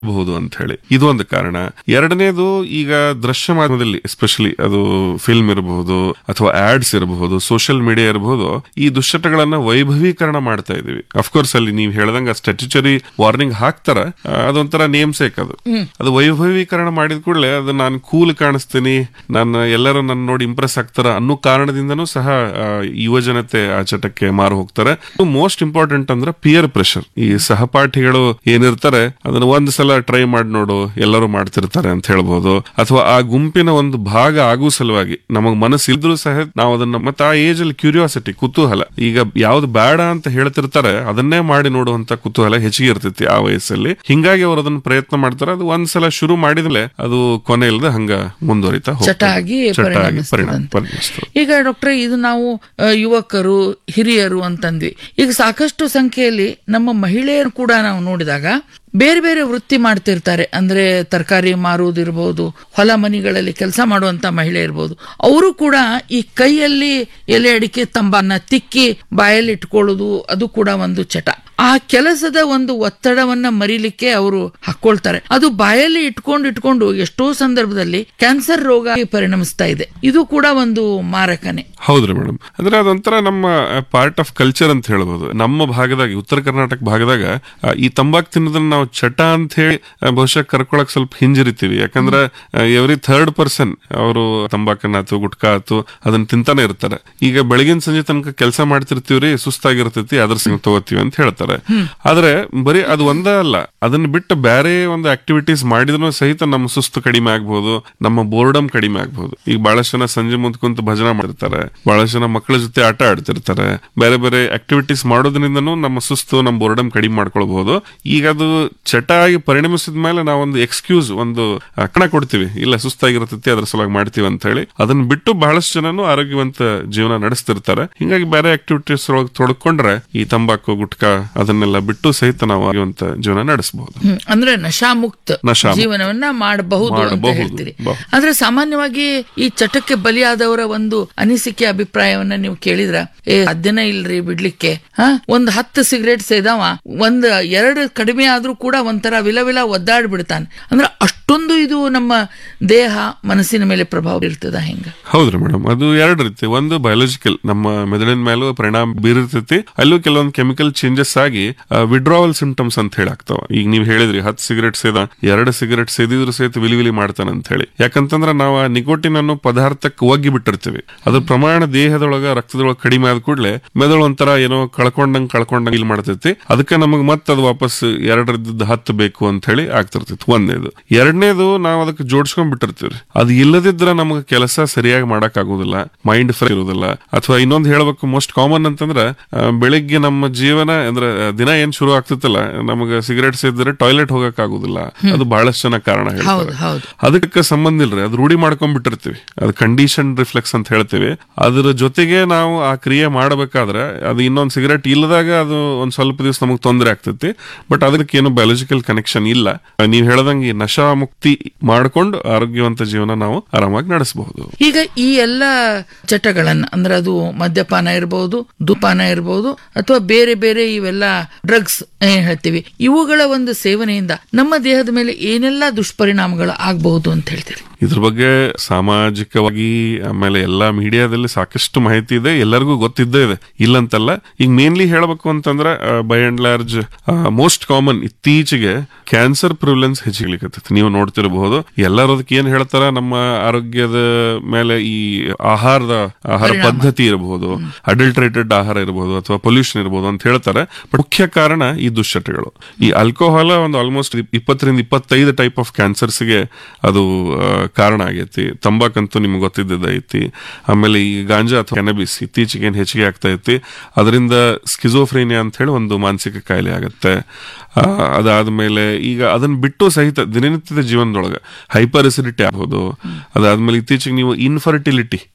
ಬಹುದು ಅಂತ ಹೇಳಿ ಇದು ಒಂದು ಕಾರಣ ಎರಡನೇದು ಈಗ ದೃಶ್ಯ ಮಾಧ್ಯಮದಲ್ಲಿ ಎಸ್ಪೆಷಲಿ ಅದು ಫಿಲ್ಮ್ ಇರಬಹುದು ಅಥವಾ ಆಡ್ಸ್ ಇರಬಹುದು ಸೋಷಿಯಲ್ ಮೀಡಿಯಾ ಇರಬಹುದು ಈ ದುಶ್ಚಟಗಳನ್ನ ವೈಭವೀಕರಣ ಮಾಡ್ತಾ ಇದೀವಿ ಅಫ್ಕೋರ್ಸ್ ಅಲ್ಲಿ ನೀವು ಹೇಳ್ದಂಗ ಸ್ಟ್ಯಾಟ್ಯುಚರಿ ವಾರ್ನಿಂಗ್ ಹಾಕ್ತಾರ ಆ, ಅದೊಂಥರ ನೇಮ್ ಸೇಕ್ ಅದು ಅದು ವೈಭವೀಕರಣ ಮಾಡಿದ ಕೂಡಲೇ ಅದು ನಾನು ಕೂಲ್ ಕಾಣಿಸ್ತೀನಿ ನಾನು ಎಲ್ಲರೂ ನನ್ನ ನೋಡಿ ಇಂಪ್ರೆಸ್ ಆಗ್ತಾರ ಅನ್ನೋ ಕಾರಣದಿಂದನೂ ಸಹ ಆ, ಯುವ ಜನತೆ ಆ ಚಟಕ್ಕೆ ಮಾರು ಹೋಗ್ತಾರೆ ಮೋಸ್ಟ್ ಇಂಪಾರ್ಟೆಂಟ್ ಅಂದ್ರೆ ಪಿಯರ್ ಪ್ರೆಷರ್ ಈ ಸಹಪಾಠಿಗಳು ಏನಿರ್ತಾರೆ ಅದನ್ನ ಒಂದ್ ಸಲ ಟ್ರೈ ಮಾಡಿ ನೋಡು ಎಲ್ಲರೂ ಮಾಡ್ತಿರ್ತಾರೆ ಅಂತ ಹೇಳ್ಬೋದು ಅಥವಾ ಆ ಗುಂಪಿನ ಒಂದು ಭಾಗ ಆಗುವ ಸಲುವಾಗಿ ನಮಗ್ ಮನಸ್ಸು ಇದ್ರೂ ಸಹ ನಾವು ಅದನ್ನ ಮತ್ತೆ ಆ ಏಜ್ ಅಲ್ಲಿ ಕ್ಯೂರಿಯಾಸಿಟಿ ಕುತೂಹಲ ಈಗ ಯಾವ್ದು ಬೇಡ ಅಂತ ಹೇಳ್ತಿರ್ತಾರೆ ಅದನ್ನೇ ಮಾಡಿ ನೋಡುವಂತ ಕುತೂಹಲ ಹೆಚ್ಚಿಗೆ ಇರ್ತೈತಿ ಆ ವಯಸ್ಸಲ್ಲಿ ಹಿಂಗಾಗಿ ಅವ್ರು ಅದನ್ನ ಪ್ರಯತ್ನ ಮಾಡ್ತಾರೆ ಅದು ಒಂದ್ಸಲ ಶುರು ಮಾಡಿದ್ಮೇಲೆ ಅದು ಕೊನೆ ಇಲ್ಲದೆ ಹಂಗ ಮುಂದುವರಿತಾ ಹೋಗ್ತದೆ. ಚಟ ಆಗಿ ಚಟ ಆಗಿ ಪರಿಣಾಮ ಪರಿಣಮಿಸ್ತದಂತೆ. ಪರಿಣಮಿಸ್ತದೆ ಈಗ ಡಾಕ್ಟ್ರೆ ಇದು ನಾವು ಆ, ಯುವಕರು ಹಿರಿಯರು ಅಂತಂದ್ವಿ ಈಗ ಸಾಕಷ್ಟು ಸಂಖ್ಯೆಯಲ್ಲಿ ನಮ್ಮ ಮಹಿಳೆಯರು ಕೂಡ ನಾವು ನೋಡಿದಾಗ ಬೇರೆ ಬೇರೆ ವೃತ್ತಿ ಮಾಡ್ತಿರ್ತಾರೆ ಅಂದ್ರೆ ತರಕಾರಿ ಮಾರುವುದಿರ್ಬೋದು ಹೊಲ ಮನಿಗಳಲ್ಲಿ ಕೆಲಸ ಮಾಡುವಂತ ಮಹಿಳೆ ಇರ್ಬೋದು ಅವರು ಕೂಡ ಈ ಕೈಯಲ್ಲಿ ಎಲೆ ಅಡಿಕೆ ತಂಬನ್ನ ತಿಕ್ಕಿ ಬಾಯಲ್ಲಿ ಇಟ್ಕೊಳ್ಳೋದು ಅದು ಕೂಡ ಒಂದು ಚಟ ಆ ಕೆಲಸದ ಒಂದು ಒತ್ತಡವನ್ನ ಮರಿಲಿಕ್ಕೆ ಅವರು ಹಾಕೊಳ್ತಾರೆ ಅದು ಬಾಯಲ್ಲಿ ಇಟ್ಕೊಂಡು ಇಟ್ಕೊಂಡು ಎಷ್ಟೋ ಸಂದರ್ಭದಲ್ಲಿ ಕ್ಯಾನ್ಸರ್ ರೋಗ ಆಗಿ ಪರಿಣಮಿಸ್ತಾ ಇದೆ ಇದು ಕೂಡ ಒಂದು ಮಾರಕನೇ ಹೌದ್ರಿ ಮೇಡಮ್ ಅಂದ್ರೆ ಅದೊಂಥರ ನಮ್ಮ ಪಾರ್ಟ್ ಆಫ್ ಕಲ್ಚರ್ ಅಂತ ಹೇಳ್ಬೋದು ನಮ್ಮ ಭಾಗದಾಗ ಉತ್ತರ ಕರ್ನಾಟಕ ಭಾಗದಾಗ ಆ, ಈ ತಂಬಾಕು ತಿನ್ನೋದನ್ನ ನಾವು ಚಟ ಅಂತ ಹೇಳಿ ಆ, ಬಹುಶಃ ಕರ್ಕೊಳಕ್ ಸ್ವಲ್ಪ ಹಿಂಜರಿತೀವಿ ಯಾಕಂದ್ರೆ ಎವ್ರಿ ಥರ್ಡ್ ಪರ್ಸನ್ ಅವರು ತಂಬಾಕನ್ನ ಆತು ಗುಟ್ಕಾ ಆತು ಅದನ್ನ ತಿಂತಾನೆ ಇರ್ತಾರೆ ಈಗ ಬೆಳಗಿನ ಸಂಜೆ ತನಕ ಕೆಲಸ ಮಾಡ್ತಿರ್ತೀವ್ರಿ ಸುಸ್ತಾಗಿರ್ತೈತಿ ಅದ್ರ ಸಂಗ ತಗೋತೀವಿ ಅಂತ ಹೇಳ್ತಾರೆ ಆದ್ರೆ ಬರೀ ಅದು ಒಂದೇ ಅಲ್ಲ ಅದನ್ನ ಬಿಟ್ಟು ಬೇರೆ ಒಂದು ಆಕ್ಟಿವಿಟೀಸ್ ಮಾಡಿದ್ರು ಸಹಿತ ನಮ್ಮ ಸುಸ್ತು ಕಡಿಮೆ ಆಗ್ಬಹುದು ನಮ್ಮ ಬೋರ್ಡಮ್ ಕಡಿಮೆ ಆಗ್ಬಹುದು ಈಗ ಬಹಳಷ್ಟು ಜನ ಸಂಜೆ ಮುಂದ್ ಕುಂತು ಭಜನೆ ಮಾಡಿರ್ತಾರೆ ಬಹಳಷ್ಟು ಜನ ಮಕ್ಕಳ ಜೊತೆ ಆಟ ಆಡ್ತಿರ್ತಾರೆ ಬೇರೆ ಬೇರೆ ಆಕ್ಟಿವಿಟೀಸ್ ಮಾಡೋದ್ರಿಂದನೂ ನಮ್ಮ ಸುಸ್ತು ನಮ್ಮ ಬೋರ್ಡಮ್ ಕಡಿಮೆ ಮಾಡ್ಕೊಳ್ಬಹುದು ಈಗ ಅದು ಚಟ ಆಗಿ ಪರಿಣಮಿಸಿದ ಮೇಲೆ ನಾವೊಂದು ಎಕ್ಸ್ಕ್ಯೂಸ್ ಒಂದು ಆ, ಕಣ ಕೊಡ್ತೀವಿ ಇಲ್ಲ ಸುಸ್ತಾಗಿರ್ತೈತಿ ಅದ್ರ ಸಲುವಾಗಿ ಮಾಡ್ತೀವಿ ಅಂತ ಹೇಳಿ ಅದನ್ನ ಬಿಟ್ಟು ಬಹಳಷ್ಟು ಜನನು ಆರೋಗ್ಯವಂತ ಜೀವನ ನಡೆಸ್ತಿರ್ತಾರೆ ಹಿಂಗಾಗಿ ಬೇರೆ ಆಕ್ಟಿವಿಟೀಸ್ ಒಳಗೆ ತೊಡ್ಕೊಂಡ್ರೆ ಈ ತಂಬಾಕು ಗುಟ್ಕಾ ಅದನ್ನೆಲ್ಲ ಬಿಟ್ಟು ಸಹಿತ ನಾವು ಆರೋಗ್ಯವಂತ ಜೀವನ ನಡೆಸಬಹುದು ಹ್ಮ್. ಅಂದ್ರೆ ನಶಾಮುಕ್ತ ನಶಾಮುಕ್ತ. ಜೀವನವನ್ನ ಮಾಡಬಹುದು ಅಂತ ಮಾಡಬಹುದು. ಹೇಳ್ತೀರಿ ಬ- ಆದ್ರೆ ಸಾಮಾನ್ಯವಾಗಿ ಈ ಚಟಕ್ಕೆ ಬಲಿಯಾದವರ ಒಂದು ಅನಿಸಿಕೆ ಅಭಿಪ್ರಾಯವನ್ನ ನೀವು ಕೇಳಿದ್ರ ಏ ಸಾಧ್ಯನೇ ಇಲ್ರಿ ಬಿಡ್ಲಿಕ್ಕೆ ಹ ಒಂದ್ ಹತ್ತು ಸಿಗರೇಟ್ ಸೇದವ ಒಂದ್ ಎರಡು ಕಡಿಮೆ ಆದ್ರೂ ಕೂಡ ಒಂಥರ ವಿಲವಿಲ ಒದ್ದಾಡ್ ಬಿಡ್ತಾನೆ ಅಂದ್ರೆ ಅಷ್ಟೊಂದು ಇದು ನಮ್ಮ ದೇಹ ಮನಸ್ಸಿನ ಮೇಲೆ ಪ್ರಭಾವ ಬೀರ್ತದ ಹೆಂಗ ಹೌದ್ರಿ ಮೇಡಮ್ ಅದು ಎರಡು ರೀತಿ ಒಂದು ಬಯೋಲಜಿಕಲ್ ನಮ್ಮ ಮೆದುಳಿನ ಮೇಲೂ ಪರಿಣಾಮ ಬೀರ್ತೈತಿ ಅಲ್ಲೂ ಕೆಲವೊಂದು ಕೆಮಿಕಲ್ ಚೇಂಜಸ್ ಆಗಿ ವಿಡ್ರಾವಲ್ ಸಿಂಟಮ್ಸ್ ಅಂತ ಹೇಳಿ ಆಗ್ತಾವ ಈಗ ನೀವು ಹೇಳಿದ್ರಿ ಹತ್ತು ಸಿಗರೇಟ್ ಸೇದ ಎರಡು ಸಿಗರೇಟ್ ಸೇದಿದ್ರು ಸಹಿತ ವಿಲಿ ವಿಲಿ ಮಾಡ್ತಾನೆ ಅಂತ ಹೇಳಿ ಯಾಕಂತಂದ್ರೆ ನಾವು ಆ ನಿಕೋಟಿನ್ ಅನ್ನೋ ಪದಾರ್ಥಕ್ಕೆ ಒಗ್ಗಿ ಬಿಟ್ಟಿರ್ತೀವಿ ಅದ್ರ ಪ್ರಮಾಣ ದೇಹದೊಳಗ ರಕ್ತದೊಳಗ ಕಡಿಮೆ ಆದ ಕೂಡಲೇ ಮೆದುಳು ಒಂಥರ ಏನೋ ಕಳ್ಕೊಂಡಂಗ್ ಕಳ್ಕೊಂಡಂಗ್ ಇಲ್ಲಿ ಮಾಡ್ತೈತಿ ಅದಕ್ಕೆ ನಮಗ್ ಮತ್ತೆ ಅದು ವಾಪಸ್ ಎರಡರದ್ದು ಹತ್ತು ಬೇಕು ಅಂತ ಹೇಳಿ ಆಗ್ತಿರ್ತೈತಿ ಒಂದನೇದು ಎರಡನೇದು ನಾವು ಅದಕ್ಕೆ ಜೋಡಿಸ್ಕೊಂಡ್ ಬಿಟ್ಟಿರ್ತೀವಿ ಅದು ಇಲ್ಲದಿದ್ರೆ ನಮಗೆ ಕೆಲಸ ಸರಿಯಾಗಿ ಮಾಡಕ್ ಆಗುದಿಲ್ಲ ಮೈಂಡ್ ಫ್ರೀ ಇರುದಿಲ್ಲ ಅಥವಾ ಇನ್ನೊಂದು ಹೇಳ್ಬೇಕು ಮೋಸ್ಟ್ ಕಾಮನ್ ಅಂತಂದ್ರೆ ಆ, ಬೆಳಿಗ್ಗೆ ನಮ್ಮ ಜೀವನ ಅಂದ್ರೆ ಆ, ದಿನ ಏನ್ ಶುರು ಆಗ್ತಿತ್ತಲ್ಲ ನಮಗೆ ಸಿಗರೇಟ್ ಸೇದಿದ್ರೆ ಟಾಯ್ಲೆಟ್ ಹೋಗಕ್ ಆಗುದಿಲ್ಲ ಅದು ಬಹಳಷ್ಟು ಜನ ಕಾರಣ ಹೌದು ಹೇಳ್ತಾರೆ ಹೌದು ಅದಕ್ಕೆ ಸಂಬಂಧ ಇಲ್ರಿ ಅದು ರೂಢಿ ಮಾಡ್ಕೊಂಡ್ಬಿಟ್ಟಿರ್ತೀವಿ ಅದು ಕಂಡೀಷನ್ ರಿಫ್ಲೆಕ್ಸ್ ಅಂತ ಹೇಳ್ತೀವಿ ಅದ್ರ ಜೊತೆಗೆ ನಾವು ಆ ಕ್ರಿಯೆ ಮಾಡಬೇಕಾದ್ರೆ ಅದು ಇನ್ನೊಂದು ಸಿಗರೇಟ್ ಇಲ್ಲದಾಗ ಅದು ಒಂದ್ ಸ್ವಲ್ಪ ದಿವಸ ನಮಗೆ ತೊಂದರೆ ಆಗ್ತೈತಿ ಬಟ್ ಅದಕ್ಕೆ ಏನು ಬಯಾಲಜಿಕಲ್ ಕನೆಕ್ಷನ್ ಇಲ್ಲ ನೀವು ಹೇಳ್ದಂಗೆ ಈ ನಶಾ ಮುಕ್ತಿ ಮಾಡ್ಕೊಂಡು ಆರೋಗ್ಯವಂತ ಜೀವನ ನಾವು ಆರಾಮಾಗಿ ನಡೆಸಬಹುದು ಈಗ ಈ ಎಲ್ಲ ಚಟಗಳನ್ನ ಅಂದ್ರೆ ಅದು ಮದ್ಯಪಾನ ಇರಬಹುದು ಧೂಪಾನ ಇರಬಹುದು ಅಥವಾ ಬೇರೆ ಬೇರೆ ಇವೆಲ್ಲ ಡ್ರಗ್ಸ್ ಏನ್ ಹೇಳ್ತೀವಿ ಇವುಗಳ ಒಂದು ಸೇವನೆಯಿಂದ ನಮ್ಮ ದೇಹದ ಮೇಲೆ ಏನೆಲ್ಲ ದುಷ್ಪರಿಣಾಮಗಳು ಆಗಬಹುದು ಅಂತ ಹೇಳ್ತೀರಿ ಇದ್ರ ಬಗ್ಗೆ ಸಾಮಾಜಿಕವಾಗಿ ಆಮೇಲೆ ಎಲ್ಲಾ ಮೀಡಿಯಾದಲ್ಲಿ ಸಾಕಷ್ಟು ಮಾಹಿತಿ ಇದೆ ಎಲ್ಲರಿಗೂ ಗೊತ್ತಿದ್ದೇ ಇದೆ ಇಲ್ಲಂತಲ್ಲ ಈಗ ಮೇನ್ಲಿ ಹೇಳಬೇಕು ಅಂತಂದ್ರೆ by and large most common ಇತ್ತೀಚೆಗೆ ಕ್ಯಾನ್ಸರ್ ಪ್ರಿವಿಲೆನ್ಸ್ ಹೆಚ್ಚಿಗ್ಲಿಕ್ಕೆ ನೀವು ನೋಡ್ತಿರಬಹುದು ಎಲ್ಲರೂ ಅದಕ್ಕೆ ಏನ್ ಹೇಳ್ತಾರ ನಮ್ಮ ಆರೋಗ್ಯದ ಮೇಲೆ ಈ ಆಹಾರದ ಆಹಾರ ಪದ್ಧತಿ ಇರಬಹುದು ಅಡಲ್ಟ್ರೇಟೆಡ್ ಆಹಾರ ಇರಬಹುದು ಅಥವಾ ಪೊಲ್ಯೂಷನ್ ಇರಬಹುದು ಅಂತ ಹೇಳ್ತಾರೆ ಬಟ್ ಮುಖ್ಯ ಕಾರಣ ಈ ದುಶ್ಚಟಗಳು ಈ ಆಲ್ಕೋಹಾಲ್ ಒಂದು ಆಲ್ಮೋಸ್ಟ್ ಇಪ್ಪತ್ತರಿಂದ ಇಪ್ಪತ್ತೈದು ಟೈಪ್ ಆಫ್ ಕ್ಯಾನ್ಸರ್ಸ್ಗೆ ಅದು ಆ, ಕಾರಣ ಆಗೈತಿ ತಂಬಾಕಂತೂ ನಿಮ್ಗೆ ಗೊತ್ತಿದ್ದದ ಐತಿ ಆಮೇಲೆ ಈ ಗಾಂಜಾ ಅಥವಾ ಕೆನಬಿಸ್ ಇತ್ತೀಚೆಗೆ ಏನ್ ಹೆಚ್ಚಿಗೆ ಆಗ್ತಾ ಐತಿ ಅದರಿಂದ ಸ್ಕಿಜೋಫ್ರೇನಿಯಾ ಅಂತ ಹೇಳಿ ಒಂದು ಮಾನಸಿಕ ಕಾಯಿಲೆ ಆಗತ್ತೆ ಆ, ಅದಾದ್ಮೇಲೆ ಈಗ ಅದನ್ನ ಬಿಟ್ಟು ಸಹಿತ ದಿನನಿತ್ಯದ ಜೀವನದೊಳಗೆ ಹೈಪರ್ ಎಸಿಡಿಟಿ ಆಗ್ಬೋದು ಅದಾದ್ಮೇಲೆ ಇತ್ತೀಚೆಗೆ ನೀವು ಇನ್ಫರ್ಟಿಲಿಟಿ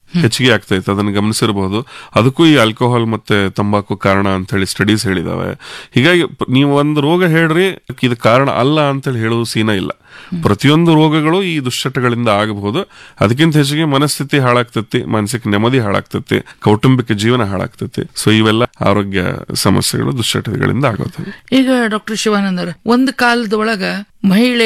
ಹೆಚ್ಚಿಗೆ ಆಗ್ತೈತೆ ಅದನ್ನ ಗಮನಿಸಿರಬಹುದು ಅದಕ್ಕೂ ಈ ಆಲ್ಕೋಹಾಲ್ ಮತ್ತೆ ತಂಬಾಕು ಕಾರಣ ಅಂತ ಹೇಳಿ ಸ್ಟಡೀಸ್ ಹೇಳಿದಾವೆ ಹೀಗಾಗಿ ಪ- ನೀವು ಒಂದು ರೋಗ ಹೇಳ್ರಿ ಇದು ಕಾರಣ ಅಲ್ಲ ಅಂತೇಳಿ ಹೇಳುವ ಸೀನ ಇಲ್ಲ ಪ್ರತಿಯೊಂದು ರೋಗಗಳು ಈ ದುಶ್ಚಟಗಳಿಂದ ಆಗಬಹುದು ಅದಕ್ಕಿಂತ ಹೆಚ್ಚಿಗೆ ಮನಸ್ಥಿತಿ ಹಾಳಾಗ್ತತಿ ಮಾನಸಿಕ ನೆಮ್ಮದಿ ಹಾಳಾಗ್ತತಿ ಕೌಟುಂಬಿಕ ಜೀವನ ಹಾಳಾಗ್ತತಿ ಸೊ ಇವೆಲ್ಲ ಆರೋಗ್ಯ ಸಮಸ್ಯೆಗಳು ದುಶ್ಚಟಗಳಿಂದ ಆಗೋದು ಈಗ ಡಾಕ್ಟರ್ ಶಿವಾನಂದರ ಒಂದು ಕಾಲದ ಒಳಗ ಮಹಿಳೆ